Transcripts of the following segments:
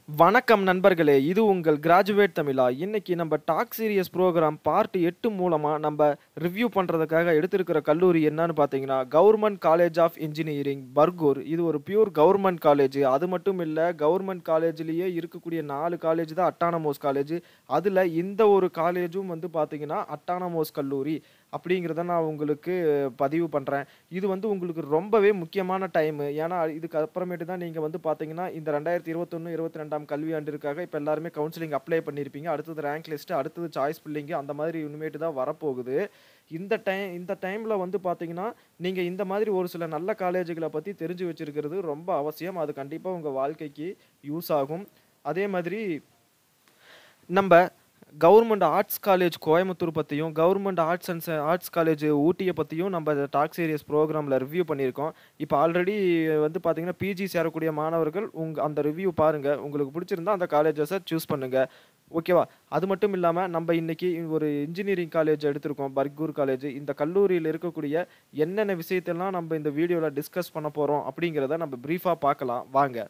வணக்கம் நண்பர்களே இது உங்கள் கிராஜுவேட் தமிழா இன்னைக்கு நம்ம டாக் சீரியஸ் ப்ரோக்ராம் பார்ட் எட்டு மூலமாக நம்ம ரிவ்யூ பண்ணுறதுக்காக எடுத்திருக்கிற கல்லூரி என்னன்னு பார்த்தீங்கன்னா government college of engineering Bargur இது ஒரு பியூர் கவர்மெண்ட் காலேஜ் அது மட்டும் இல்லை கவர்மெண்ட் காலேஜ்லேயே இருக்கக்கூடிய நாலு காலேஜ் தான் அட்டானமோஸ் காலேஜ் அதில் இந்த ஒரு காலேஜும் வந்து பார்த்தீங்கன்னா அட்டானமோஸ் கல்லூரி அப்படிங்கிறத நான் உங்களுக்கு பதிவு பண்ணுறேன் இது வந்து உங்களுக்கு ரொம்பவே முக்கியமான டைமு ஏன்னா இதுக்கு அப்புறமேட்டு தான் நீங்கள் வந்து பார்த்தீங்கன்னா இந்த ரெண்டாயிரத்தி இருபத்தொன்று இருபத்தி ரெண்டாம் கல்வியாண்டிற்காக இப்போ எல்லாருமே கவுன்சிலிங் அப்ளை பண்ணியிருப்பீங்க அடுத்தது ரேங்க் லிஸ்ட்டு அடுத்தது சாய்ஸ் பில்லிங்கு அந்த மாதிரி இனிமேட்டு தான் வரப்போகுது இந்த டைம் இந்த டைமில் வந்து பார்த்தீங்கன்னா நீங்கள் இந்த மாதிரி ஒரு சில நல்ல காலேஜுகளை பற்றி தெரிஞ்சு வச்சிருக்கிறது ரொம்ப அவசியம் அது கண்டிப்பாக உங்கள் வாழ்க்கைக்கு யூஸ் ஆகும் அதே மாதிரி நம்ம கவர்மெண்ட் ஆர்ட்ஸ் காலேஜ் கோயம்புத்தூர் பற்றியும் government arts and arts college ஊட்டியை பற்றியும் நம்ம டாக் சீரியஸ் ப்ரோக்ராமில் ரிவ்யூ பண்ணியிருக்கோம் இப்போ ஆல்ரெடி வந்து பார்த்தீங்கன்னா பிஜி சேரக்கூடிய மாணவர்கள் உங்க அந்த ரிவ்யூ பாருங்கள் உங்களுக்கு பிடிச்சிருந்தா அந்த காலேஜஸை சூஸ் பண்ணுங்கள் ஓகேவா அது மட்டும் இல்லாமல் நம்ம இன்னைக்கு ஒரு இன்ஜினியரிங் காலேஜ் எடுத்திருக்கோம் பர்கூர் காலேஜ் இந்த கல்லூரியில் இருக்கக்கூடிய என்னென்ன விஷயத்தெல்லாம் நம்ம இந்த வீடியோவில் டிஸ்கஸ் பண்ண போகிறோம் அப்படிங்கிறத நம்ம ப்ரீஃபாக பார்க்கலாம் வாங்க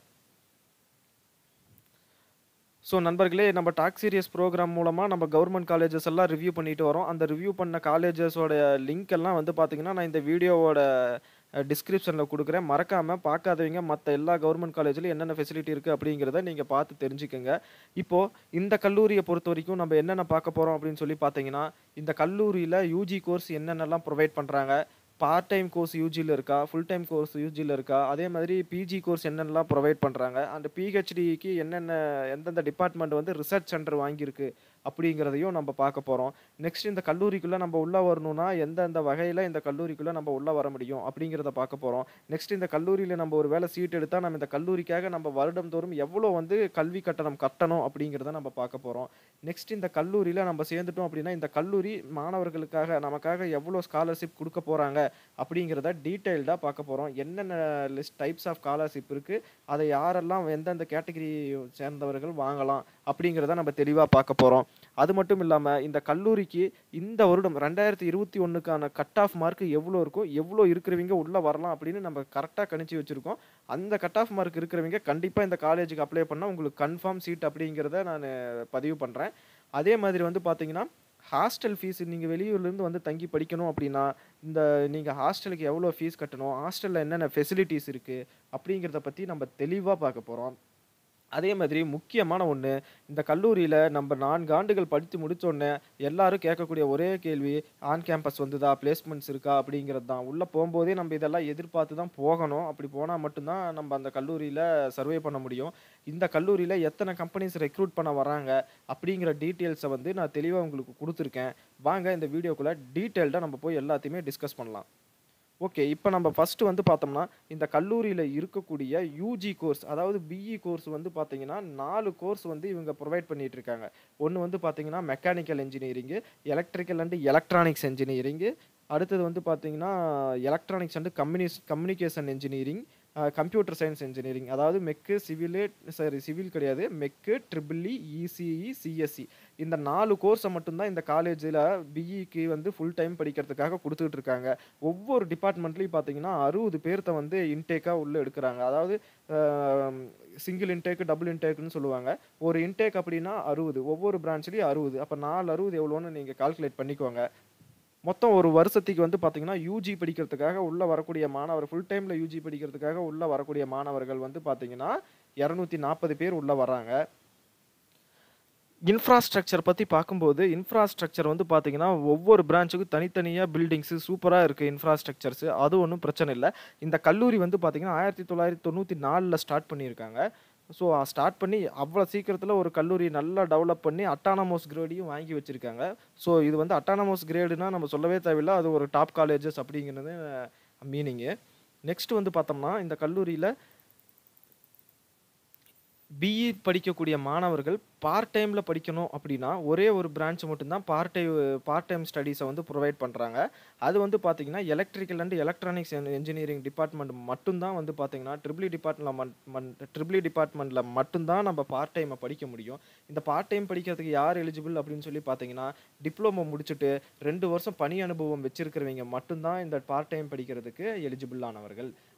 ஸோ நண்பர்களே நம்ம டாக் சீரியஸ் ப்ரோக்ராம் மூலமாக நம்ம கவர்மெண்ட் காலேஜஸ் எல்லாம் ரிவ்யூ பண்ணிட்டு வரோம் அந்த ரிவ்யூ பண்ண காலேஜஸோட லிங்க் எல்லாம் வந்து பார்த்தீங்கன்னா நான் இந்த வீடியோவோட டிஸ்கிரிப்ஷனில் கொடுக்குறேன் மறக்காமல் பார்க்காதவங்க மற்ற எல்லா கவர்மெண்ட் காலேஜ்லையும் என்னென்ன ஃபெசிலிட்டி இருக்குது அப்படிங்கிறத நீங்கள் பார்த்து தெரிஞ்சுக்கோங்க இப்போது இந்த கல்லூரியை பொறுத்த வரைக்கும் நம்ம என்னென்ன பார்க்க போகிறோம் அப்படின்னு சொல்லி பார்த்தீங்கன்னா இந்த கல்லூரியில் யூஜி கோர்ஸ் என்னென்னலாம் ப்ரொவைட் பண்ணுறாங்க பார்ட் டைம் கோர்ஸ் யூஜியில் இருக்கா ஃபுல் டைம் கோர்ஸ் யூஜியில் இருக்கா அதே மாதிரி பிஜி கோர்ஸ் என்னென்னலாம் ப்ரொவைட் பண்ணுறாங்க அந்த பிஹெச்டிக்கு என்னென்ன எந்தெந்த டிபார்ட்மெண்ட் வந்து ரிசர்ச் சென்டர் வாங்கியிருக்கு அப்படிங்கிறதையும் நம்ம பார்க்க போகிறோம் நெக்ஸ்ட் இந்த கல்லூரிக்குள்ளே நம்ம உள்ளே வரணும்னா எந்தெந்த வகையில் இந்த கல்லூரிக்குள்ளே நம்ம உள்ளே வர முடியும் அப்படிங்கிறத பார்க்க போகிறோம் நெக்ஸ்ட் இந்த கல்லூரியில் நம்ம ஒரு வேலை சீட் எடுத்தால் நம்ம இந்த கல்லூரிக்காக நம்ம வருடம் தோறும் எவ்வளோ வந்து கல்வி கட்டணம் கட்டணும் அப்படிங்கிறத நம்ம பார்க்க போகிறோம் நெக்ஸ்ட் இந்த கல்லூரியில் நம்ம சேர்ந்துட்டோம் அப்படின்னா இந்த கல்லூரி மாணவர்களுக்காக நமக்காக எவ்வளோ ஸ்காலர்ஷிப் கொடுக்க போகிறாங்க அப்படிங்கிறத டீட்டெயில்டாக பார்க்க போகிறோம் என்னென்ன லிஸ்ட் டைப்ஸ் ஆஃப் ஸ்காலர்ஷிப் இருக்குது அதை யாரெல்லாம் எந்தெந்த கேட்டகரி சேர்ந்தவர்கள் வாங்கலாம் அப்படிங்கிறத நம்ம தெளிவாக பார்க்க போகிறோம் அது மட்டும் இல்லாமல் இந்த கல்லூரிக்கு இந்த வருடம் ரெண்டாயிரத்தி இருபத்தி ஒன்றுக்கான கட் ஆஃப் மார்க் எவ்வளோ இருக்கும் எவ்வளோ இருக்கிறவங்க உள்ளே வரலாம் அப்படின்னு நம்ம கரெக்டாக கணிச்சு வச்சுருக்கோம் அந்த கட் ஆஃப் மார்க் இருக்கிறவங்க கண்டிப்பாக இந்த காலேஜுக்கு அப்ளை பண்ணால் உங்களுக்கு கன்ஃபார்ம் சீட் அப்படிங்கிறத நான் பதிவு பண்ணுறேன் அதே மாதிரி வந்து பார்த்தீங்கன்னா ஹாஸ்டல் ஃபீஸ் நீங்கள் வெளியூர்லேருந்து வந்து தங்கி படிக்கணும் அப்படின்னா இந்த நீங்கள் ஹாஸ்டலுக்கு எவ்வளோ ஃபீஸ் கட்டணும் ஹாஸ்டலில் என்னென்ன ஃபெசிலிட்டிஸ் இருக்குது அப்படிங்கிறத பற்றி நம்ம தெளிவாக பார்க்க போகிறோம் அதே மாதிரி முக்கியமான ஒன்று இந்த கல்லூரியில் நம்ம நான்கு ஆண்டுகள் படித்து முடித்தோடனே எல்லாரும் கேட்கக்கூடிய ஒரே கேள்வி ஆன் கேம்பஸ் வந்துதா பிளேஸ்மெண்ட்ஸ் இருக்கா அப்படிங்கிறது தான் உள்ளே போகும்போதே நம்ம இதெல்லாம் எதிர்பார்த்து தான் போகணும் அப்படி போனால் மட்டும்தான் நம்ம அந்த கல்லூரியில் சர்வே பண்ண முடியும் இந்த கல்லூரியில் எத்தனை கம்பெனிஸ் ரெக்ரூட் பண்ண வராங்க அப்படிங்கிற டீட்டெயில்ஸை வந்து நான் தெளிவாக உங்களுக்கு கொடுத்துருக்கேன் வாங்க இந்த வீடியோக்குள்ளே டீட்டெயில்டாக நம்ம போய் எல்லாத்தையுமே டிஸ்கஸ் பண்ணலாம் ஓகே இப்போ நம்ம ஃபஸ்ட்டு வந்து பார்த்தோம்னா இந்த கல்லூரியில் இருக்கக்கூடிய யூஜி கோர்ஸ் அதாவது பிஇ கோர்ஸ் வந்து பார்த்தீங்கன்னா நாலு கோர்ஸ் வந்து இவங்க ப்ரொவைட் பண்ணிட்டு இருக்காங்க ஒன்று வந்து பார்த்தீங்கன்னா mechanical engineering electrical and electronics engineering அடுத்தது வந்து பார்த்தீங்கன்னா எலக்ட்ரானிக்ஸ் அண்ட் கம்யூனிஸ் communication engineering computer science engineering அதாவது மெக்கு சிவிலு சாரி சிவில் கிடையாது மெக்கு ட்ரிபிள்இ இசிஇ சிஎஸ்சி இந்த நாலு கோர்ஸை மட்டும்தான் இந்த காலேஜில் பிஇக்கு வந்து ஃபுல் டைம் படிக்கிறதுக்காக கொடுத்துட்டு இருக்காங்க ஒவ்வொரு டிபார்ட்மெண்ட்லேயும் பார்த்தீங்கன்னா அறுபது பேர்த்த வந்து இன்டேக்காக உள்ளே எடுக்கிறாங்க அதாவது சிங்கிள் இன்டேக் டபுள் இன்டேக்னு சொல்லுவாங்க ஒரு இன்டேக் அப்படின்னா அறுபது ஒவ்வொரு பிரான்ச்லேயும் அறுபது அப்போ நாலு அறுபது எவ்வளோன்னு நீங்கள் கால்குலேட் பண்ணிக்கோங்க மொத்தம் ஒரு வருஷத்துக்கு வந்து பார்த்தீங்கன்னா யூஜி படிக்கிறதுக்காக உள்ளே வரக்கூடிய மாணவர் ஃபுல் டைமில் யூஜி படிக்கிறதுக்காக உள்ளே வரக்கூடிய மாணவர்கள் வந்து பார்த்தீங்கன்னா இரநூத்தி நாற்பது பேர் உள்ளே வராங்க இன்ஃப்ராஸ்ட்ரக்சர் பற்றி பார்க்கும்போது இன்ஃப்ராஸ்ட்ரக்சர் வந்து பார்த்தீங்கன்னா ஒவ்வொரு பிரான்ச்சுக்கும் தனித்தனியாக பில்டிங்ஸு சூப்பராக இருக்குது இன்ஃப்ராஸ்ட்ரக்சர்ஸு அது ஒன்றும் பிரச்சனை இல்லை இந்த கல்லூரி வந்து பார்த்தீங்கன்னா ஆயிரத்தி தொள்ளாயிரத்தி தொண்ணூற்றி நாலில் ஸ்டார்ட் பண்ணியிருக்காங்க ஸோ ஸ்டார்ட் பண்ணி அவ்வளோ சீக்கிரத்தில் ஒரு கல்லூரி நல்லா டெவலப் பண்ணி அட்டானமோஸ் கிரேடையும் வாங்கி வச்சுருக்காங்க ஸோ இது வந்து அட்டானமோஸ் கிரேடுனா நம்ம சொல்லவே தேவையில்லை அது ஒரு டாப் காலேஜஸ் அப்படிங்கிறது மீனிங்கு நெக்ஸ்ட் வந்து பார்த்தோம்னா இந்த கல்லூரியில் பிஇ படிக்கக்கூடிய மாணவர்கள் பார்ட் டைமில் படிக்கணும் அப்படின்னா ஒரே ஒரு பிரான்ச் மட்டும்தான் பார்ட் டைம் பார்ட் டைம் ஸ்டடீஸை வந்து ப்ரொவைட் பண்ணுறாங்க அது வந்து பார்த்தீங்கன்னா electrical and electronics engineering department மட்டும்தான் வந்து பார்த்தீங்கன்னா ட்ரிபிளி டிபார்ட்மெண்ட்டில் ட்ரிபிளி டிபார்ட்மெண்ட்டில் மட்டும்தான் நம்ம பார்ட் டைமை படிக்க முடியும் இந்த பார்ட் டைம் படிக்கிறதுக்கு யார் எலிஜிபிள் அப்படின்னு சொல்லி பார்த்தீங்கன்னா டிப்ளமோ முடிச்சுட்டு ரெண்டு வருஷம் பணி அனுபவம் வச்சிருக்கிறவங்க மட்டும்தான் இந்த பார்ட் டைம் படிக்கிறதுக்கு எலிஜிபிள் ஆனவர்கள்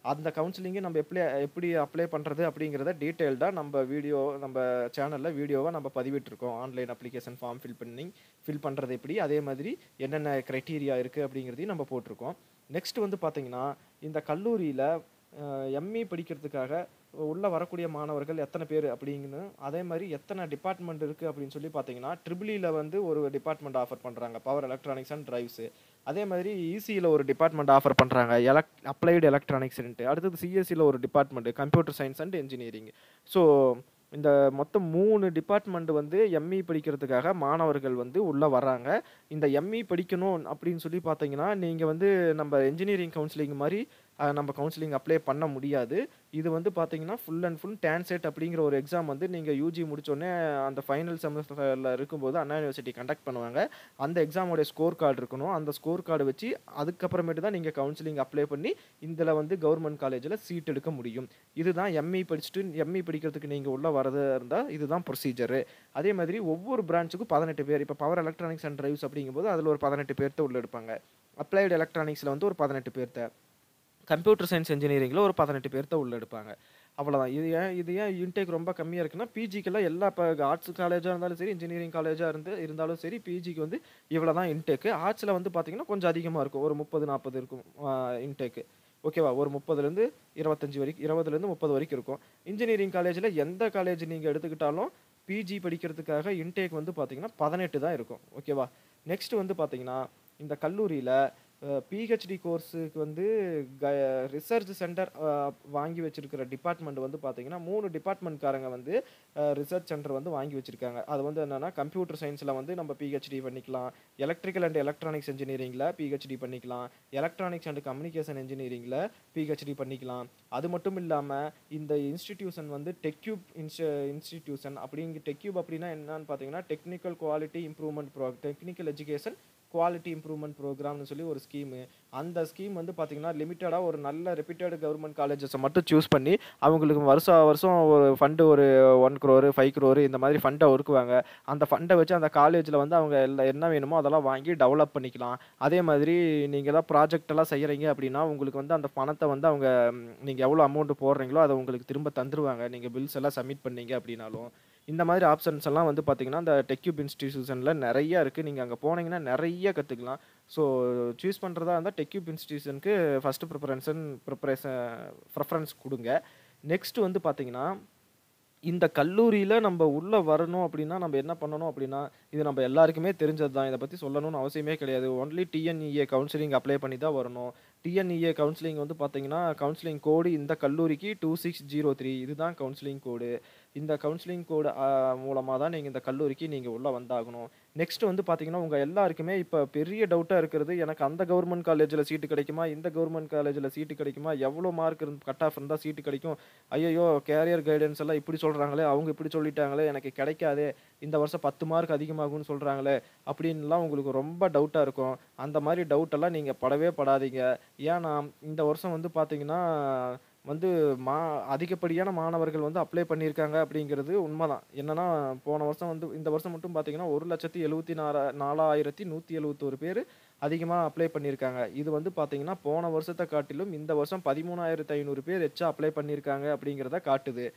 அந்த கவுன்சிலிங்கை நம்ம எப்படி எப்படி அப்ளை பண்ணுறது அப்படிங்கிறத டீட்டெயில்டாக நம்ம வீடியோ நம்ம சேனலில் வீடியோவை நம்ம பதிவிட்டிருக்கோம் ஆன்லைன் அப்ளிகேஷன் ஃபார்ம் ஃபில் பண்ணி ஃபில் பண்ணுறது எப்படி அதே மாதிரி என்னென்ன க்ரைட்டீரியா இருக்குது அப்படிங்கிறதையும் நம்ம போட்டிருக்கோம் நெக்ஸ்ட் வந்து பார்த்தீங்கன்னா இந்த கல்லூரியில் எம்இ படிக்கிறதுக்காக உள்ளே வரக்கூடிய மாணவர்கள் எத்தனை பேர் அப்படிங்கன்னு அதே மாதிரி எத்தனை டிபார்ட்மெண்ட் இருக்குது அப்படின்னு சொல்லி பார்த்தீங்கன்னா ட்ரிபிளியில் வந்து ஒரு டிபார்ட்மெண்ட் ஆஃபர் பண்ணுறாங்க பவர் எலக்ட்ரானிக்ஸ் அண்ட் டிரைவ்ஸு அதே மாதிரி இசியில் ஒரு டிபார்ட்மெண்ட் ஆஃபர் பண்ணுறாங்க எலக் அப்ளைடு எலக்ட்ரானிக்ஸ்ன்ட்டு அடுத்தது சிஎஸ்சியில் ஒரு department computer science and engineering so இந்த மொத்தம் மூணு டிபார்ட்மெண்ட் வந்து எம்இ படிக்கிறதுக்காக மாணவர்கள் வந்து உள்ளே வர்றாங்க இந்த எம்இ படிக்கணும் அப்படின்னு சொல்லி பார்த்தீங்கன்னா நீங்கள் வந்து நம்ம இன்ஜினியரிங் கவுன்சிலிங் மாதிரி அஹ், நம்ம கவுன்சிலிங் அப்ளை பண்ண முடியாது இது வந்து பார்த்தீங்கன்னா ஃபுல் அண்ட் ஃபுல் டான்செட் அப்படிங்கிற ஒரு எக்ஸாம் வந்து நீங்கள் யூஜி முடிச்சோடனே அந்த ஃபைனல் செமஸ்டரில் இருக்கும்போது அண்ணா யூனிவர்சிட்டி கண்டக்ட் பண்ணுவாங்க அந்த எக்ஸாமோடைய ஸ்கோர் கார்டு இருக்கணும் அந்த ஸ்கோர் கார்டு வச்சு அதுக்கப்புறமேட்டு தான் நீங்கள் கவுன்சிலிங் அப்ளை பண்ணி இதில் வந்து கவர்மெண்ட் காலேஜில் சீட் எடுக்க முடியும் இதுதான் எம்இ படிச்சுட்டு எம்இ படிக்கிறதுக்கு நீங்கள் உள்ள வரது இருந்தால் இதுதான் ப்ரொசீஜரு அதே மாதிரி ஒவ்வொரு பிரான்ச்சுக்கும் பதினெட்டு பேர் இப்போ பவர் எலக்ட்ரானிக்ஸ் அண்ட் டிரைவ்ஸ் அப்படிங்கும்போது அதில் ஒரு பதினெட்டு பேர்த்த உள்ள எடுப்பாங்க அப்ளைடு எலக்ட்ரானிக்ஸில் வந்து ஒரு பதினெட்டு பேர்த்த கம்ப்யூட்டர் சயின்ஸ் இன்ஜினியரிங்கில் ஒரு பதினெட்டு பேர்த்த உள்ள எடுப்பாங்க அவ்வளோதான் இது ஏன் இது ஏன் இன்டேக் ரொம்ப கம்மியாக இருக்குன்னா பிஜிக்கெல்லாம் எல்லா இப்போ ஆர்ட்ஸ் காலேஜாக இருந்தாலும் சரி இன்ஜினியரிங் காலேஜாக இருந்து இருந்தாலும் சரி பிஜிக்கு வந்து இவ்வளோ தான் இன்டேக்கு ஆர்ட்ஸில் வந்து பார்த்தீங்கன்னா கொஞ்சம் அதிகமாக இருக்கும் ஒரு முப்பது நாற்பது இருக்கும் இன்டேக்கு ஓகேவா ஒரு முப்பதுலேருந்து இருபத்தஞ்சி வரைக்கும் இருபதுலேருந்து முப்பது வரைக்கும் இருக்கும் இன்ஜினியரிங் காலேஜில் எந்த காலேஜ் நீங்கள் எடுத்துக்கிட்டாலும் பிஜி படிக்கிறதுக்காக இன்டேக் வந்து பார்த்தீங்கன்னா பதினெட்டு தான் இருக்கும் ஓகேவா நெக்ஸ்ட் வந்து பார்த்தீங்கன்னா இந்த கல்லூரியில் பிஹெச்டி கோர்ஸுக்கு வந்து க ரிசர்ச் சென்டர் வாங்கி வச்சிருக்கிற டிபார்ட்மெண்ட் வந்து பார்த்தீங்கன்னா மூணு டிபார்ட்மெண்ட்காரங்க வந்து ரிசர்ச் சென்டர் வந்து வாங்கி வச்சிருக்காங்க அது வந்து என்னன்னா கம்ப்யூட்டர் சயின்ஸில் வந்து நம்ம பிஹெச்டி பண்ணிக்கலாம் எலக்ட்ரிக்கல் அண்ட் எலக்ட்ரானிக்ஸ் இன்ஜினியரிங்கில் பிஹெச்டி பண்ணிக்கலாம் எலக்ட்ரானிக்ஸ் அண்ட் கம்யூனிகேஷன் இன்ஜினியரிங்கில் பிஹெச்டி பண்ணிக்கலாம் அது மட்டும் இல்லாமல் இந்த இன்ஸ்டிடியூஷன் வந்து டெக்யூப் இன்ஸ்ட இன்ஸ்டிடியூஷன் அப்படிங்க டெக்யூப் அப்படின்னா என்னன்னு பார்த்தீங்கன்னா technical quality improvement pro technical education quality improvement ப்ரோக்ராம்னு சொல்லி ஒரு ஸ்கீமு அந்த ஸ்கீம் வந்து பார்த்தீங்கன்னா லிமிட்டடாக ஒரு நல்ல ரெப்யூட்டட் கவர்மெண்ட் காலேஜஸை மட்டும் சூஸ் பண்ணி அவங்களுக்கு வருஷம் வருஷம் ஒரு ஃபண்டு ஒரு ஒன் க்ரோரு ஃபைவ் க்ரோரு இந்த மாதிரி ஃபண்டை ஒதுக்குவாங்க அந்த ஃபண்டை வச்சு அந்த காலேஜில் வந்து அவங்க எல்லாம் என்ன வேணுமோ அதெல்லாம் வாங்கி டெவலப் பண்ணிக்கலாம் அதே மாதிரி நீங்கள் ஏதாவது ப்ராஜெக்ட் எல்லாம் செய்கிறீங்க அப்படின்னா உங்களுக்கு வந்து அந்த பணத்தை வந்து அவங்க நீங்கள் எவ்வளோ அமௌண்ட் போடுறீங்களோ அதை உங்களுக்கு திரும்ப தந்துருவாங்க நீங்கள் பில்ஸ் எல்லாம் சப்மிட் பண்ணீங்க அப்படின்னாலும் இந்த மாதிரி ஆப்ஷன்ஸ் எல்லாம் வந்து பார்த்தீங்கன்னா அந்த டெக்யூப் இன்ஸ்டிடியூஷனில் நிறைய இருக்குது நீங்கள் அங்கே போனீங்கன்னா நிறைய கற்றுக்கலாம் ஸோ சூஸ் பண்ணுறதா இருந்தால் டெக்யூப் இன்ஸ்டிடியூஷனுக்கு ஃபஸ்ட்டு ப்ரிஃபரன்ஸன் ப்ரிப்பரேஷன் ப்ரிஃபரன்ஸ் கொடுங்க நெக்ஸ்ட் வந்து பார்த்தீங்கன்னா இந்த கல்லூரியில் நம்ம உள்ளே வரணும் அப்படின்னா நம்ம என்ன பண்ணணும் அப்படின்னா இது நம்ம எல்லாருக்குமே தெரிஞ்சது தான் இதை பற்றி சொல்லணும்னு அவசியமே கிடையாது ஒன்லி டிஎன்இஏ கவுன்சிலிங் அப்ளை பண்ணி தான் வரணும் டிஎன்இஏ கவுன்சிலிங் வந்து பார்த்தீங்கன்னா கவுன்சிலிங் கோடு இந்த கல்லூரிக்கு டூ சிக்ஸ் ஜீரோ த்ரீ இதுதான் கவுன்சிலிங் கோடு இந்த கவுன்சிலிங் கோடு மூலமாக தான் நீங்கள் இந்த கல்லூரிக்கு நீங்கள் உள்ளே வந்தாகணும் நெக்ஸ்ட் வந்து பார்த்தீங்கன்னா உங்கள் எல்லாருக்குமே இப்போ பெரிய டவுட்டாக இருக்கிறது எனக்கு அந்த கவர்மெண்ட் காலேஜில் சீட்டு கிடைக்குமா இந்த கவர்மெண்ட் காலேஜில் சீட்டு கிடைக்குமா எவ்வளோ மார்க் இருந்து கட் ஆஃப் இருந்தால் சீட்டு கிடைக்கும் ஐயோ கேரியர் கைடன்ஸ் எல்லாம் இப்படி சொல்கிறாங்களே அவங்க இப்படி சொல்லிட்டாங்களே எனக்கு கிடைக்காதே இந்த வருஷம் பத்து மார்க் அதிகமாகும்னு சொல்கிறாங்களே அப்படின்லாம் உங்களுக்கு ரொம்ப டவுட்டாக இருக்கும் அந்த மாதிரி டவுட்டெல்லாம் நீங்கள் படவே படாதீங்க ஏன்னா இந்த வருஷம் வந்து பார்த்தீங்கன்னா வந்து மா அதிகப்படியான மாணவர்கள் வந்து அப்ளை பண்ணியிருக்காங்க அப்படிங்கிறது உண்மைதான் என்னன்னா போன வருஷம் வந்து இந்த வருஷம் மட்டும் பார்த்தீங்கன்னா ஒரு லட்சத்தி எழுபத்தி நாலா நாலாயிரத்தி நூற்றி எழுபத்தோரு பேர் அதிகமாக அப்ளை பண்ணியிருக்காங்க இது வந்து பார்த்தீங்கன்னா போன வருஷத்தை காட்டிலும் இந்த வருஷம் பதிமூணாயிரத்து ஐநூறு பேர் எச்சா அப்ளை பண்ணியிருக்காங்க அப்படிங்கிறத காட்டுது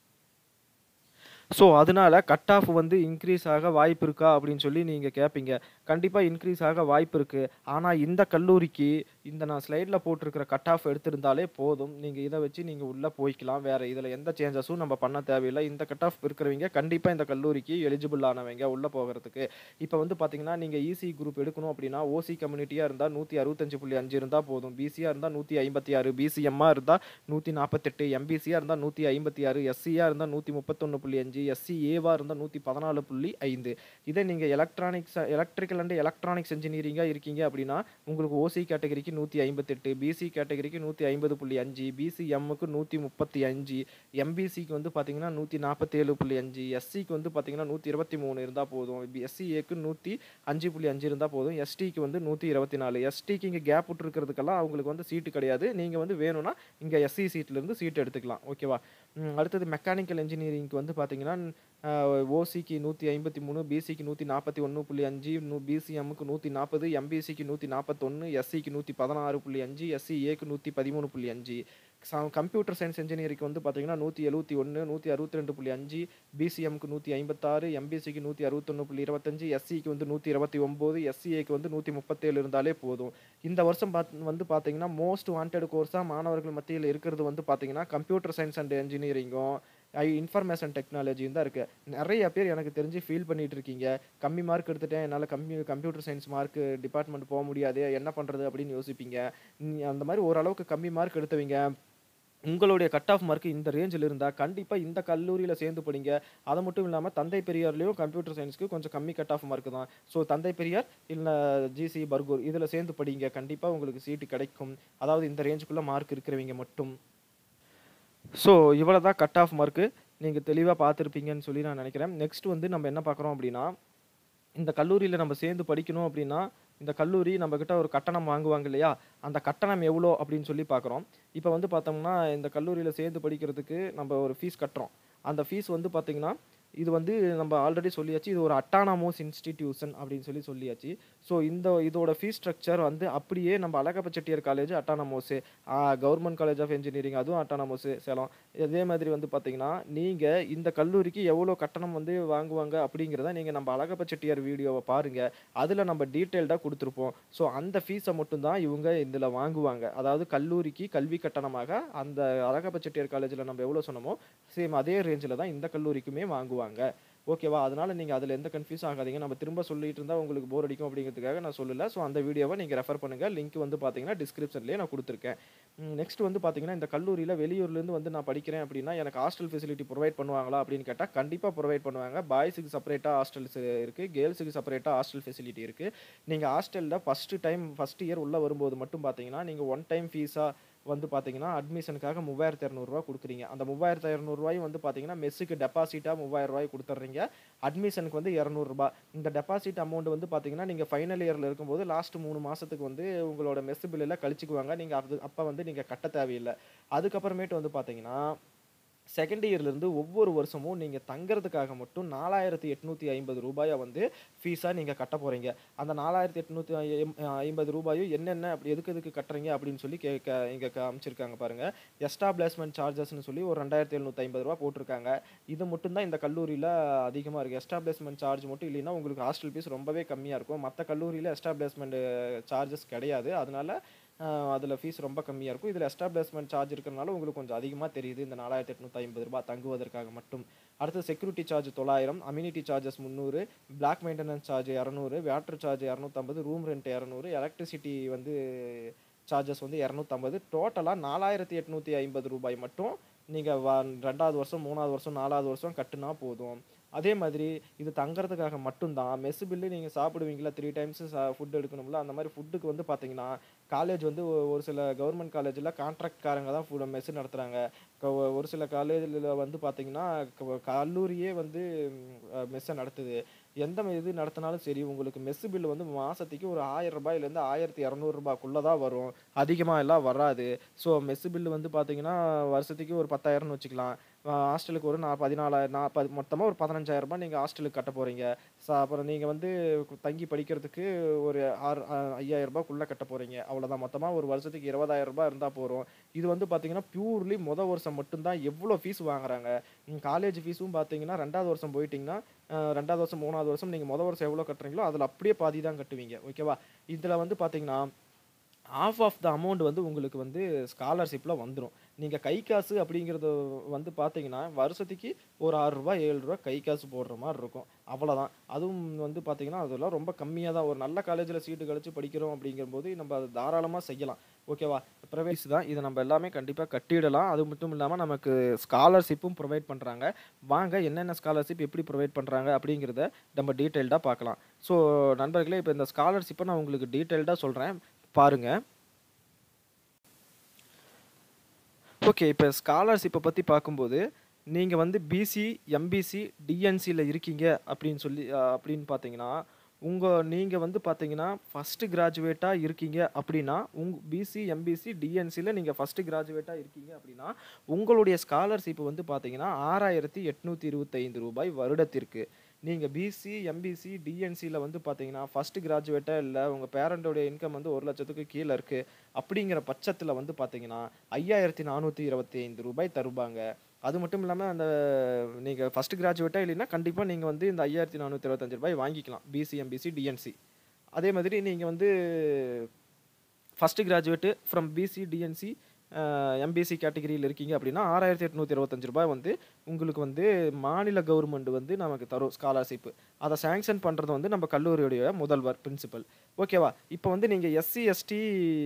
ஸோ அதனால கட் ஆஃப் வந்து இன்க்ரீஸ் ஆக வாய்ப்பு இருக்கா அப்படின்னு சொல்லி நீங்கள் கேட்பீங்க கண்டிப்பாக இன்க்ரீஸ் ஆக வாய்ப்பு இருக்குது ஆனால் இந்த கல்லூரிக்கு இந்த நான் ஸ்லைடில் போட்டிருக்கிற கட் ஆஃப் எடுத்திருந்தாலே போதும் நீங்கள் இதை வச்சு நீங்கள் உள்ளே போய்க்கலாம் வேறு இதில் எந்த சேஞ்சஸும் நம்ம பண்ண தேவையில்லை இந்த கட் ஆஃப் இருக்கிறவங்க கண்டிப்பாக இந்த கல்லூரிக்கு எலிஜிபிள் ஆனவங்க உள்ளே போகிறதுக்கு இப்போ வந்து பார்த்தீங்கன்னா நீங்கள் இசி குரூப் எடுக்கணும் அப்படின்னா ஓசி கம்யூனிட்டியாக இருந்தால் நூற்றி அறுபத்தஞ்சு புள்ளி அஞ்சு இருந்தால் போதும் பிசியாக இருந்தால் நூற்றி ஐம்பத்தி ஆறு பிசிஎம்மாக இருந்தால் நூற்றி நாற்பத்தெட்டு எம்பிசியாக இருந்தால் நூற்றி ஐம்பத்தி ஆறு எஸ்சியாக இருந்தால் நூற்றி முப்பத்தொன்று புள்ளி அஞ்சு எஸ்சி ஏவாக இருந்தால் நூற்றி பதினாலு புள்ளி ஐந்து இதே நீங்கள் எலக்ட்ரானிக்ஸ் எலக்ட்ரிக்கல் அண்ட் எலக்ட்ரானிக்ஸ் இன்ஜினியரிங்காக இருக்கீங்க அப்படின்னா உங்களுக்கு ஓசி கேட்டகரிக்கு நூற்றி ஐம்பத்தெட்டு பிசி கேட்டகரிக்கு நூற்றி ஐம்பது புள்ளி அஞ்சு பிசிஎம்முக்கு நூற்றி முப்பத்தி அஞ்சு எம்பிசிக்கு வந்து பார்த்தீங்கன்னா நூற்றி நாற்பத்தேழு புள்ளி அஞ்சு எஸ்சிக்கு வந்து பார்த்தீங்கன்னா நூற்றி இருபத்தி மூணு இருந்தால் போதும் எஸ்சிஏக்கு நூற்றி அஞ்சு புள்ளி அஞ்சு இருந்தால் போதும் எஸ்டிக்கு வந்து நூற்றி இருபத்தி நாலு எஸ்டிக்கு இங்கே கேப் விட்டுருக்கிறதுக்கெல்லாம் அவங்களுக்கு வந்து சீட்டு கிடையாது நீங்கள் வந்து வேணும்னா இங்கே எஸ்சி சீட்லேருந்து சீட் எடுத்துக்கலாம் ஓகேவா ம், அடுத்தது மெக்கானிக்கல் இன்ஜினியரிங்க்கு வந்து பார்த்தீங்கன்னா ஓசிக்கு நூற்றி ஐம்பத்தி மூணு பிசிக்கு நூற்றி நாற்பத்தி ஒன்று புள்ளி அஞ்சு நூ பிசிஎம்முக்கு நூற்றி நாற்பது எம்பிசிக்கு நூற்றி நாற்பத்தொன்று எஸ்சிக்கு நூற்றி பதினாறு புள்ளி அஞ்சு எஸ்சிஏக்கு நூற்றி பதிமூணு புள்ளி அஞ்சு கம்ப்யூட்டர் சயின்ஸ் இன்ஜினியரிங்க்கு வந்து பார்த்தீங்கன்னா நூற்றி எழுபத்தி ஒன்று நூற்றி அறுபத்தி ரெண்டு புள்ளி அஞ்சு பிசிஎம்க்கு நூற்றி ஐம்பத்தாறு எம்பிசிக்கு நூற்றி அறுபத்தொன்று புள்ளி இருபத்தஞ்சு எஸ்சிக்கு வந்து நூற்றி இருபத்தி ஒம்பது எஸ்சிஏக்கு வந்து நூற்றி முப்பத்தேழு இருந்தாலே போதும் இந்த வருஷம் பார்த்து வந்து பார்த்தீங்கன்னா மோஸ்ட் வாண்டட் கோர்ஸாக மாணவர்கள் மத்தியில் இருக்கிறது வந்து பார்த்தீங்கன்னா கம்ப்யூட்டர் சயின்ஸ் அண்ட் இன்ஜினியரிங்கும் ஐ இன்ஃபர்மேஷன் டெக்னாலஜியும் தான் இருக்குது நிறைய பேர் எனக்கு தெரிஞ்சு ஃபீல் பண்ணிட்டு இருக்கீங்க கம்மி மார்க் எடுத்துட்டேன் என்னால் கம்மி கம்ப்யூட்டர் சயின்ஸ் மார்க் டிபார்ட்மெண்ட் போக முடியாது என்ன பண்ணுறது அப்படின்னு யோசிப்பீங்க நீ அந்த மாதிரி ஓரளவுக்கு கம்மி மார்க் எடுத்தவங்க உங்களுடைய கட் ஆஃப் மார்க் இந்த ரேஞ்சில் இருந்தால் கண்டிப்பாக இந்த கல்லூரியில் சேர்ந்து படிங்க அது மட்டும் இல்லாமல் தந்தை பெரியார்லேயும் கம்ப்யூட்டர் சயின்ஸ்க்கு கொஞ்சம் கம்மி கட் ஆஃப் மார்க் தான் ஸோ தந்தை பெரியார் இல்லை ஜிசி பர்கூர் இதில் சேர்ந்து படிங்க கண்டிப்பாக உங்களுக்கு சீட்டு கிடைக்கும் அதாவது இந்த ரேஞ்சுக்குள்ளே மார்க் இருக்கிறவங்க மட்டும் ஸோ இவ்வளோ தான் கட் ஆஃப் மார்க்கு நீங்கள் தெளிவாக பார்த்துருப்பீங்கன்னு சொல்லி நான் நினைக்கிறேன் நெக்ஸ்ட் வந்து நம்ம என்ன பார்க்குறோம் அப்படின்னா இந்த கல்லூரியில் நம்ம சேர்ந்து படிக்கணும் அப்படின்னா இந்த கல்லூரி நம்மக்கிட்ட ஒரு கட்டணம் வாங்குவாங்க இல்லையா அந்த கட்டணம் எவ்வளோ அப்படின்னு சொல்லி பார்க்குறோம் இப்போ வந்து பார்த்தோம்னா இந்த கல்லூரியில் சேர்ந்து படிக்கிறதுக்கு நம்ம ஒரு ஃபீஸ் கட்டுறோம் அந்த ஃபீஸ் வந்து பார்த்திங்கன்னா இது வந்து நம்ம ஆல்ரெடி சொல்லியாச்சு இது ஒரு அட்டானமோஸ் இன்ஸ்டிடியூஷன் அப்படின்னு சொல்லி சொல்லியாச்சு ஸோ இந்த இதோட ஃபீஸ் ஸ்ட்ரக்சர் வந்து அப்படியே நம்ம Alagappa Chettiar college autonomous government college of engineering அதுவும் அட்டானமோஸு சேலம் இதே மாதிரி வந்து பார்த்தீங்கன்னா நீங்கள் இந்த கல்லூரிக்கு எவ்வளோ கட்டணம் வந்து வாங்குவாங்க அப்படிங்கிறத நீங்கள் நம்ம அழகப்ப செட்டியார் வீடியோவை பாருங்கள் அதில் நம்ம டீட்டெயில்டாக கொடுத்துருப்போம் ஸோ அந்த ஃபீஸை மட்டும்தான் இவங்க இதில் வாங்குவாங்க அதாவது கல்லூரிக்கு கல்வி கட்டணமாக அந்த அழகப்ப செட்டியார் காலேஜில் நம்ம எவ்வளோ சொன்னோமோ சேம் அதே ரேஞ்சில் தான் இந்த கல்லூரிக்குமே வாங்குவாங்க ஓகேவா அதனால நீங்கள் அதில் எந்த கன்ஃபியூஸ் ஆகாதீங்க நம்ம திரும்ப சொல்லிட்டு இருந்தால் உங்களுக்கு போர் அடிக்கும் அப்படிங்கிறதுக்காக நான் சொல்லல ஸோ அந்த வீடியோவை நீங்கள் ரெஃபர் பண்ணுங்கள் லிங்க் வந்து பார்த்தீங்கன்னா டிஸ்கிரிப்ஷன்லேயே நான் கொடுத்துருக்கேன் நெக்ஸ்ட் வந்து பார்த்தீங்கன்னா இந்த கல்லூரியில் வெளியூர்லேருந்து வந்து நான் படிக்கிறேன் அப்படின்னா எனக்கு ஹாஸ்டல் ஃபெசிலிட்டி ப்ரொவைட் பண்ணுவாங்களா அப்படின்னு கேட்டால் கண்டிப்பாக ப்ரொவைட் பண்ணுவாங்க பாய்ஸுக்கு செப்பரேட்டாக ஹாஸ்டல்ஸ் இருக்குது கேர்ள்ஸுக்கு செப்பரேட்டாக ஹாஸ்டல் ஃபெசிலிட்டி இருக்குது நீங்கள் ஹாஸ்டலில் ஃபஸ்ட்டு டைம் ஃபஸ்ட் இயர் உள்ளே வரும்போது மட்டும் பார்த்தீங்கன்னா நீங்கள் ஒன் டைம் ஃபீஸாக வந்து பார்த்தீங்கன்னா அட்மிஷனுக்காக மூவாயிரத்து இரநூறுவா கொடுக்குறீங்க அந்த மூவாயிரத்து இரநூறுவாயும் வந்து பார்த்தீங்கன்னா மெஸ்ஸுக்கு டெபாசிட்டாக மூவாயிரம் ரூபாய் கொடுத்துட்றீங்க அட்மிஷனுக்கு வந்து இரநூறுபா இந்த டெபாசிட் அமௌண்ட் வந்து பார்த்தீங்கன்னா நீங்கள் ஃபைனல் இயரில் இருக்கும்போது லாஸ்ட் மூணு மாதத்துக்கு வந்து உங்களோட மெஸ் பில்லில் கழிச்சுக்குவாங்க நீங்கள் அது அப்போ வந்து நீங்கள் கட்ட தேவையில்லை அதுக்கப்புறமேட்டு வந்து பார்த்தீங்கன்னா செகண்ட் இயர்லேருந்து ஒவ்வொரு வருஷமும் நீங்கள் தங்குறதுக்காக மட்டும் நாலாயிரத்தி எட்நூற்றி ஐம்பது ரூபாயை வந்து ஃபீஸாக நீங்கள் கட்ட போகிறீங்க அந்த நாலாயிரத்தி எட்நூற்றி ஐம்பது ரூபாயும் என்னென்ன அப்படி எதுக்கு எதுக்கு கட்டுறீங்க அப்படின்னு சொல்லி கே க இங்கே காமிச்சிருக்காங்க பாருங்கள் எஸ்டாப்ளிஷ்மெண்ட் சார்ஜஸ்னு சொல்லி ஒரு ரெண்டாயிரத்தி எழுநூற்றி ஐம்பது ரூபா போட்டிருக்காங்க இது மட்டும்தான் இந்த கல்லூரியில் அதிகமாக இருக்குது எஸ்டாப்ளிஷ்மெண்ட் சார்ஜ் மட்டும் இல்லைன்னா உங்களுக்கு ஹாஸ்டல் ஃபீஸ் ரொம்பவே கம்மியாக இருக்கும் மற்ற கல்லூரியில் எஸ்டாப்ளிஷ்மெண்ட் சார்ஜஸ் கிடையாது அதனால அதில் ஃபீஸ் ரொம்ப கம்மியாக இருக்கும் இதில் எஸ்டாப்ளிஷ்மெண்ட் சார்ஜ் இருக்கிறனால உங்களுக்கு கொஞ்சம் அதிகமாக தெரியுது இந்த நாலாயிரத்தி எட்நூற்றி ஐம்பது ரூபாய் தங்குவதற்காக மட்டும் அடுத்து செக்யூரிட்டி சார்ஜ் தொள்ளாயிரம் அம்யூனிட்டி சார்ஜஸ் முந்நூறு பிளாக் மெயின்டெனன்ஸ் சார்ஜ் இரநூறு வாட்டர் சார்ஜ் இரநூத்தம்பது ரூம் ரெண்ட் இரநூறு எலக்ட்ரிசிட்டி வந்து சார்ஜஸ் வந்து இரநூத்தம்பது டோட்டலாக நாலாயிரத்தி எட்நூற்றி ஐம்பது ரூபாய் மட்டும் நீங்கள் வ ரெண்டாவது வருஷம் மூணாவது வருஷம் நாலாவது வருஷம் கட்டுனா போதும் அதே மாதிரி இது தங்குறதுக்காக மட்டும்தான் மெஸ் பில்லு நீங்கள் சாப்பிடுவீங்களா த்ரீ டைம்ஸ் ஃபுட் எடுக்கணும்ல அந்த மாதிரி ஃபுட்டுக்கு வந்து பார்த்தீங்கன்னா காலேஜ் வந்து ஒ- ஒரு சில கவர்மெண்ட் காலேஜில் கான்ட்ராக்ட்காரங்க தான் ஃபுட் மெஸ் நடத்துகிறாங்க ஒரு சில காலேஜில் வந்து பார்த்தீங்கன்னா க- கல்லூரியே வந்து மெஸ்ஸை நடத்துது எந்த இது நடத்தினாலும் சரி உங்களுக்கு மெஸ் பில் வந்து மாதத்துக்கு ஒரு ஆயிரம் ரூபாயிலேருந்து ஆயிரத்தி இரநூறுபாக்குள்ளே தான் வரும் அதிகமாக எல்லாம் வராது ஸோ மெஸ் பில் வந்து பார்த்தீங்கன்னா வருஷத்துக்கு ஒரு பத்தாயிரம்னு வச்சுக்கலாம் ஹாஸ்டலுக்கு ஒரு நான் பதினாலாயிரம் நான் பதி மொத்தமாக ஒரு பதினஞ்சாயிரம் ரூபாய் நீங்கள் ஹாஸ்டலுக்கு கட்ட போகிறீங்க ஸோ அப்புறம் நீங்கள் வந்து தங்கி படிக்கிறதுக்கு ஒரு ஆறு ஐயாயிரம் ரூபாய்க்குள்ளே கட்ட போகிறீங்க அவ்வளோதான் மொத்தமாக ஒரு வருஷத்துக்கு இருபதாயிரம் ரூபாய் இருந்தால் போகிறோம் இது வந்து பார்த்தீங்கன்னா பியூர்லி முத வருஷம் மட்டும்தான் எவ்வளோ ஃபீஸ் வாங்குறாங்க காலேஜ் ஃபீஸும் பார்த்தீங்கன்னா ரெண்டாவது வருஷம் போயிட்டீங்கன்னா அஹ், ரெண்டாவது வருஷம் மூணாவது வருஷம் நீங்கள் முத வருஷம் எவ்வளோ கட்டுறீங்களோ அதில் அப்படியே பாதி தான் கட்டுவீங்க ஓகேவா இதில் வந்து பார்த்தீங்கன்னா ஆஃப் ஆஃப் த அமௌண்ட் வந்து உங்களுக்கு வந்து ஸ்காலர்ஷிப்பில் வந்துடும் நீங்கள் கை காசு அப்படிங்கிறது வந்து பார்த்தீங்கன்னா வருஷத்துக்கு ஒரு ஆறு ரூபா ஏழு ரூபா கை காசு போடுற மாதிரி இருக்கும் அவ்வளோதான் அதுவும் வந்து பார்த்தீங்கன்னா அதெல்லாம் ரொம்ப கம்மியாக தான் ஒரு நல்ல காலேஜில் சீட்டு கழிச்சு படிக்கிறோம் அப்படிங்கும்போது நம்ம அதை தாராளமாக செய்யலாம் ஓகேவா ப்ரைவேட்ஸ் தான் இதை நம்ம எல்லாமே கண்டிப்பாக கட்டிடலாம் அது மட்டும் இல்லாமல் நமக்கு ஸ்காலர்ஷிப்பும் ப்ரொவைட் பண்ணுறாங்க வாங்க என்னென்ன ஸ்காலர்ஷிப் எப்படி ப்ரொவைட் பண்ணுறாங்க அப்படிங்கிறத நம்ம டீட்டெயில்டாக பார்க்கலாம் ஸோ நண்பர்களே இப்போ இந்த ஸ்காலர்ஷிப்பை நான் உங்களுக்கு டீட்டெயில்டாக சொல்கிறேன் பாருங்க ஓகே இப்போ ஸ்காலர்ஷிப்பை பற்றி பார்க்கும்போது நீங்கள் வந்து பிசி எம்பிசி டிஎன்சியில் இருக்கீங்க அப்படின்னு சொல்லி அஹ், அப்படின்னு பார்த்தீங்கன்னா உங்கள் நீங்கள் வந்து பார்த்தீங்கன்னா ஃபஸ்ட்டு கிராஜுவேட்டாக இருக்கீங்க அப்படின்னா உங் பிசி எம்பிசி டிஎன்சியில் நீங்கள் ஃபஸ்ட்டு கிராஜுவேட்டாக இருக்கீங்க அப்படின்னா உங்களுடைய ஸ்காலர்ஷிப் வந்து பார்த்தீங்கன்னா ஆறாயிரத்தி எட்நூற்றி இருபத்தைந்து ரூபாய் வருடத்திற்கு நீங்கள் பிசி எம்பிசி டிஎன்சியில் வந்து பார்த்தீங்கன்னா ஃபஸ்ட்டு கிராஜுவேட்டாக இல்லை உங்கள் பேரண்டோடைய இன்கம் வந்து ஒரு லட்சத்துக்கு கீழே இருக்குது அப்படிங்கிற பட்சத்தில் வந்து பார்த்தீங்கன்னா ஐயாயிரத்தி நானூற்றி இருபத்தி ஐந்து ரூபாய் தருவாங்க அது மட்டும் இல்லாமல் அந்த நீங்கள் ஃபஸ்ட் கிராஜுவேட்டாக இல்லைன்னா கண்டிப்பாக நீங்கள் வந்து இந்த ஐயாயிரத்தி நானூற்றி இருபத்தஞ்சு ரூபாய் வாங்கிக்கலாம் பிசி எம்பிசி டிஎன்சி அதே மாதிரி நீங்கள் வந்து first graduate from BC DNC MBC கேட்டகரியில் இருக்கீங்க அப்படின்னா ஆறாயிரத்தி எட்நூற்றி இருபத்தஞ்சு ரூபாய் வந்து உங்களுக்கு வந்து மாநில கவர்மெண்ட் வந்து நமக்கு தரும் ஸ்காலர்ஷிப்பு அதை சேங்ஷன் பண்ணுறது வந்து நம்ம கல்லூரியுடைய முதல்வர் பிரின்சிபல் ஓகேவா இப்போ வந்து நீங்கள் எஸ்சி எஸ்டி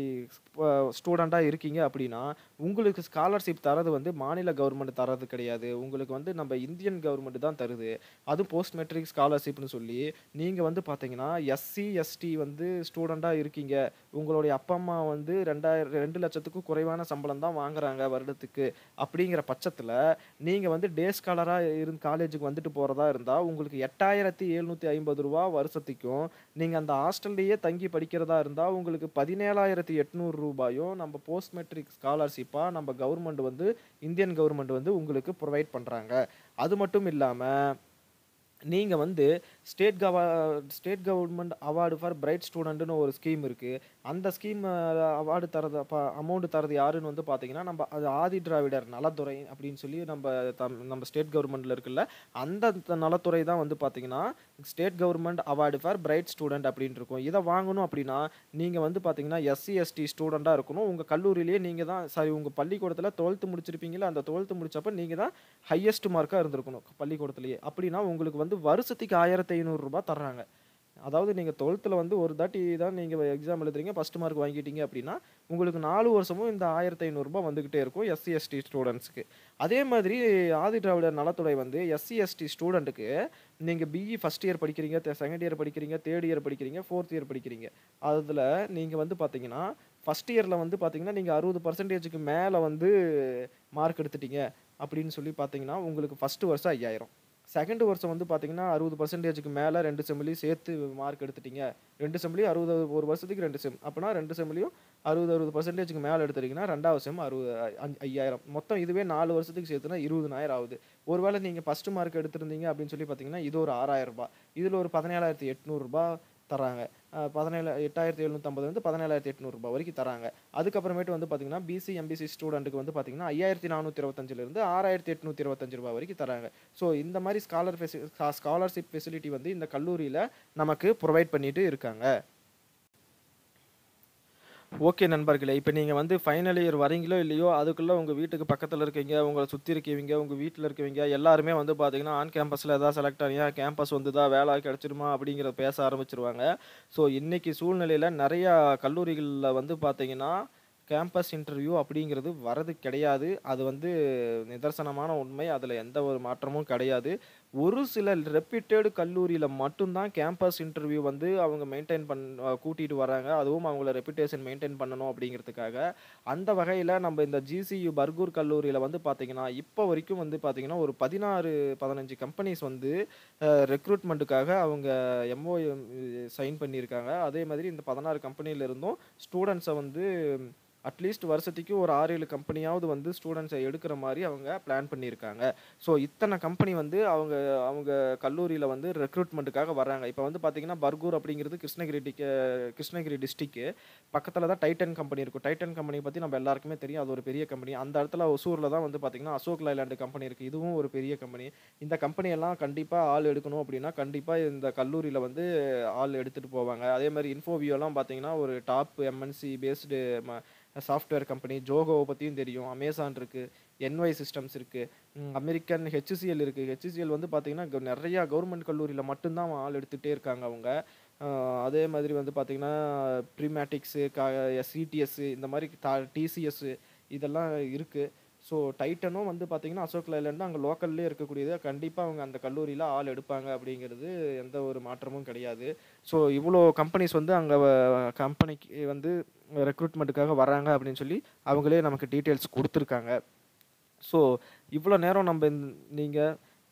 ஸ்டூடெண்ட்டாக இருக்கீங்க அப்படின்னா உங்களுக்கு ஸ்காலர்ஷிப் தரது வந்து மாநில கவர்மெண்ட் தரது கிடையாது உங்களுக்கு வந்து நம்ம இந்தியன் கவர்மெண்ட் தான் தருது அது போஸ்ட் மெட்ரிக் ஸ்காலர்ஷிப்னு சொல்லி நீங்கள் வந்து பார்த்தீங்கன்னா எஸ்சி எஸ்டி வந்து ஸ்டூடெண்ட்டாக இருக்கீங்க உங்களுடைய அப்பா அம்மா வந்து ரெண்டாயிரம் ரெண்டு லட்சத்துக்கும் குறைவான சம்பளம் தான் வாங்குறாங்க வருடத்துக்கு அப்படிங்கிற பட்சத்தில் நீங்கள் வந்து டே ஸ்காலராக இருந்து காலேஜுக்கு வந்துட்டு போகிறதா இருந்தால் உங்களுக்கு எட்டாயிரத்தி எழுநூற்றி ஐம்பது ரூபா வருஷத்துக்கும் நீங்கள் அந்த ஹாஸ்டல்லையே தங்கி படிக்கிறதா இருந்தால் உங்களுக்கு பதினேழாயிரத்தி எட்நூறு ரூபாயும் நம்ம போஸ்ட் மெட்ரிக் ஸ்காலர்ஷிப்பாக நம்ம கவர்மெண்ட் வந்து இந்தியன் கவர்மெண்ட் வந்து உங்களுக்கு ப்ரொவைட் பண்ணுறாங்க அது மட்டும் இல்லாமல் நீங்கள் வந்து state gov state government award for bright ஸ்டூடெண்ட்னு ஒரு ஸ்கீம் இருக்குது அந்த ஸ்கீம் அவார்டு தரது அமௌண்ட் தரது யாருன்னு வந்து பார்த்தீங்கன்னா நம்ம அது ஆதி திராவிடர் நலத்துறை அப்படின்னு சொல்லி நம்ம தம் நம்ம ஸ்டேட் கவர்மெண்ட்டில் இருக்குல்ல அந்த த- நலத்துறை தான் வந்து பார்த்தீங்கன்னா state government award for bright student அப்படின்னு இருக்கும் இதை வாங்கணும் அப்படின்னா நீங்கள் வந்து பார்த்தீங்கன்னா எஸ்சி எஸ்டி ஸ்டூடெண்ட்டாக இருக்கணும் உங்கள் கல்லூரியிலேயே நீங்கள் தான் சாரி உங்கள் பள்ளிக்கூடத்தில் டுவெல்த்து முடிச்சிருப்பீங்களா அந்த டுவெல்த்து முடிச்சப்ப நீங்கள் தான் ஹையஸ்ட் மார்க்காக இருந்திருக்கணும் பள்ளிக்கூடத்துலேயே அப்படின்னா உங்களுக்கு வந்து வருஷத்துக்கு ஆயிரத்தி ஐநூறுரூபா தர்றாங்க அதாவது நீங்கள் டுவெல்த்தில் வந்து ஒரு தாட்டி தான் நீங்கள் எக்ஸாம் எழுதுறீங்க ஃபஸ்ட் மார்க் வாங்கிட்டீங்க அப்படின்னா உங்களுக்கு நாலு வருஷமும் இந்த ஆயிரத்தி ஐநூறுரூபா வந்துக்கிட்டே இருக்கும் எஸ்சி எஸ்டி ஸ்டூடெண்ட்ஸ்க்கு அதே மாதிரி ஆதி திராவிடர் நலத்துறை வந்து எஸ்சி எஸ்டி ஸ்டூடெண்ட்டுக்கு நீங்கள் பிஇ ஃபஸ்ட் இயர் படிக்கிறீங்க செகண்ட் இயர் படிக்கிறீங்க தேர்ட் இயர் படிக்கிறீங்க ஃபோர்த் இயர் படிக்கிறீங்க அதில் நீங்கள் வந்து பார்த்தீங்கன்னா ஃபஸ்ட் இயரில் வந்து பார்த்தீங்கன்னா நீங்கள் அறுபது பர்சன்டேஜுக்கு மேலே வந்து மார்க் எடுத்துட்டீங்க அப்படின்னு சொல்லி பார்த்தீங்கன்னா உங்களுக்கு ஃபஸ்ட்டு வருஷம் ஐயாயிரம் செகண்ட் வருஷம் வந்து பார்த்தீங்கன்னா அறுபது பர்சன்டேஜுக்கு மேலே ரெண்டு செம்மிலையும் சேர்த்து மார்க் எடுத்துட்டீங்க ரெண்டு செம்மிலையும் அறுபது ஒரு வருஷத்துக்கு ரெண்டு செம் அப்படின்னா ரெண்டு செம்மிலையும் அறுபது அறுபது பர்சன்டேஜுக்கு மேலே எடுத்துட்டீங்கன்னா ரெண்டாவது செம் அறுபது அஞ்சு- ஐயாயிரம் மொத்தம் இதுவே நாலு வருஷத்துக்கு சேர்த்துனா இருபதுனாயிரம் ஆகுது ஒருவேளை நீங்கள் ஃபஸ்ட்டு மார்க் எடுத்திருந்தீங்க அப்படின்னு சொல்லி பார்த்தீங்கன்னா இது ஒரு ஆறாயிரம் ரூபாய் இதில் ஒரு பதினேழாயிரத்தி எட்நூறுபா தராங்க அஹ் பதினேழு எட்டாயிரத்தி எழுநூற்றம்பது வந்து பதினேழாயிரத்தி எட்நூறுபா வரைக்கும் தராங்க அதுக்கப்புறமேட்டு வந்து பார்த்தீங்கன்னா பிசி எம்பிசி ஸ்டூடெண்ட்டுக்கு வந்து பார்த்தீங்கன்னா ஐயாயிரத்தி நானூற்றி இருபத்தஞ்சிலிருந்து ஆறாயிரத்தி எட்நூற்றி இருபத்தஞ்சு ரூபா வரைக்கும் தராங்க ஸோ இந்த மாதிரி ஸ்காலர் ஃபெசி ஸ்காலர்ஷிப் ஃபெசிலிட்டி வந்து இந்த கல்லூரியில் நமக்கு ப்ரொவைட் பண்ணிட்டு இருக்காங்க ஓகே நண்பர்களே இப்போ நீங்கள் வந்து ஃபைனல் இயர் வரீங்களோ இல்லையோ அதுக்குள்ளே உங்கள் வீட்டுக்கு பக்கத்தில் இருக்கீங்க உங்களை சுற்றி இருக்கவங்க உங்கள் வீட்டில் இருக்கவங்க எல்லாருமே வந்து பார்த்தீங்கன்னா ஆன் கேம்பஸில் எதாவது செலக்ட் ஆனியா கேம்பஸ் வந்துதா வேலை கிடச்சிருமா அப்படிங்கிறத பேச ஆரம்பிச்சிருவாங்க ஸோ இன்னைக்கு சூழ்நிலையில் நிறையா கல்லூரிகளில் வந்து பார்த்தீங்கன்னா கேம்பஸ் இன்டர்வியூ அப்படிங்கிறது வரது கிடையாது அது வந்து நிதர்சனமான உண்மை அதில் எந்த ஒரு மாற்றமும் கிடையாது ஒரு சில ரெப்யூட்டட் கல்லூரியில் மட்டும்தான் கேம்பஸ் இன்டர்வியூ வந்து அவங்க மெயின்டைன் பண் கூட்டிகிட்டு வராங்க அதுவும் அவங்கள ரெப்புடேஷன் மெயின்டைன் பண்ணணும் அப்படிங்கிறதுக்காக அந்த வகையில் நம்ம இந்த ஜிசியு பர்கூர் கல்லூரியில் வந்து பார்த்தீங்கன்னா இப்போ வரைக்கும் வந்து பார்த்தீங்கன்னா ஒரு பதினாறு பதினஞ்சு கம்பெனிஸ் வந்து ரெக்ரூட்மெண்ட்டுக்காக அவங்க எம்ஓ சைன் பண்ணியிருக்காங்க அதே மாதிரி இந்த பதினாறு கம்பெனியில இருந்தும் ஸ்டூடெண்ட்ஸை வந்து அட்லீஸ்ட் வருஷத்துக்கு ஒரு ஆறு ஏழு கம்பெனியாவது வந்து ஸ்டூடெண்ட்ஸை எடுக்கிற மாதிரி அவங்க பிளான் பண்ணியிருக்காங்க ஸோ இத்தனை கம்பெனி வந்து அவங்க அவங்க கல்லூரியில் வந்து ரெக்ரூட்மெண்ட்டுக்காக வராங்க இப்போ வந்து பார்த்தீங்கன்னா பர்கூர் அப்படிங்கிறது கிருஷ்ணகிரி டிக்க கிருஷ்ணகிரி டிஸ்ட்ரிக்கு பக்கத்தில் தான் டைட்டன் கம்பெனி இருக்கும் டைட்டன் கம்பெனி பற்றி நம்ம எல்லாருக்குமே தெரியும் அது ஒரு பெரிய கம்பெனி அந்த இடத்துல ஒசூரில் தான் வந்து பார்த்தீங்கன்னா அசோக் லைலாண்டு கம்பெனி இருக்குது இதுவும் ஒரு பெரிய கம்பெனி இந்த கம்பெனியெல்லாம் கண்டிப்பாக ஆள் எடுக்கணும் அப்படின்னா கண்டிப்பாக இந்த கல்லூரியில் வந்து ஆள் எடுத்துகிட்டு போவாங்க அதே மாதிரி இன்ஃபோவியோலாம் பார்த்தீங்கன்னா ஒரு top MNC based software company ஜோகோவை பற்றியும் தெரியும் அமேசான் இருக்குது என்ஒய் சிஸ்டம்ஸ் இருக்குது அமெரிக்கன் ஹெச்சிசிஎல் இருக்குது ஹெச்சிசிஎல் வந்து பார்த்தீங்கன்னா க- நிறையா கவர்மெண்ட் கல்லூரியில் மட்டும்தான் ஆள் எடுத்துகிட்டே இருக்காங்க அவங்க அஹ் அதே மாதிரி வந்து பார்த்தீங்கன்னா ப்ரீமேட்டிக்ஸு கா சிடிஎஸ்ஸு இந்த மாதிரி டிசிஎஸ்ஸு இதெல்லாம் இருக்குது ஸோ டைட்டனும் வந்து பார்த்தீங்கன்னா அசோக் லைலாண்டு அங்கே லோக்கல்லே இருக்கக்கூடியது கண்டிப்பாக அவங்க அந்த கல்லூரியில் ஆள் எடுப்பாங்க அப்படிங்கிறது எந்த ஒரு மாற்றமும் கிடையாது ஸோ இவ்வளோ கம்பெனிஸ் வந்து அங்கே கம்பெனிக்கு வந்து ரெக்ரூட்மெண்ட்டுக்காக வராங்க அப்படின்னு சொல்லி அவங்களே நமக்கு டீட்டெயில்ஸ் கொடுத்துருக்காங்க ஸோ இவ்வளோ நேரம் நம்ம நீங்கள்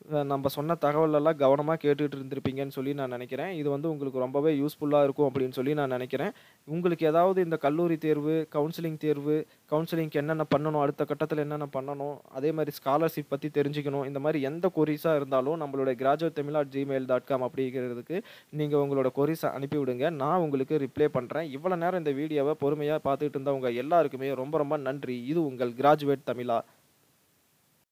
அ நம்ம சொன்ன தகவலெல்லாம் கவனமா கேட்டுட்டு இருந்திருப்பீங்கன்னு சொல்லி நான் நெனைக்கிறேன். இது வந்து உங்களுக்கு ரொம்பவே யூஸ்ஃபுல்லா இருக்கும் அப்படின்னு சொல்லி நான் நெனைக்கிறேன். உங்களுக்கு ஏதாவது இந்த கல்லூரி தேர்வு, கவுன்சிலிங் தேர்வு, கவுன்சிலிங்க்கு என்னென்ன பண்ணணும், அடுத்த கட்டத்தில என்னென்ன பண்ணணும், அதே மாரி ஸ்காலர்ஷிப் பத்தி தெரிஞ்சுக்கணும். இந்த மாரி எந்த கொரீஸா இருந்தாலும் நம்மளுடைய graduatetamil@gmail.com அப்படிங்கிறதுக்கு நீங்க உங்களோட கொரீஸ அனுப்பி விடுங்க. நான் உங்களுக்கு ரிப்ளை பண்றேன். இவ்வளோ நேரம் இந்த வீடியோவ பொறுமையா பார்த்துட்டு இருந்தவங்க எல்லாருக்குமே ரொம்ப ரொம்ப நன்றி. இது உங்கள் கிராஜுவேட் தமிழா.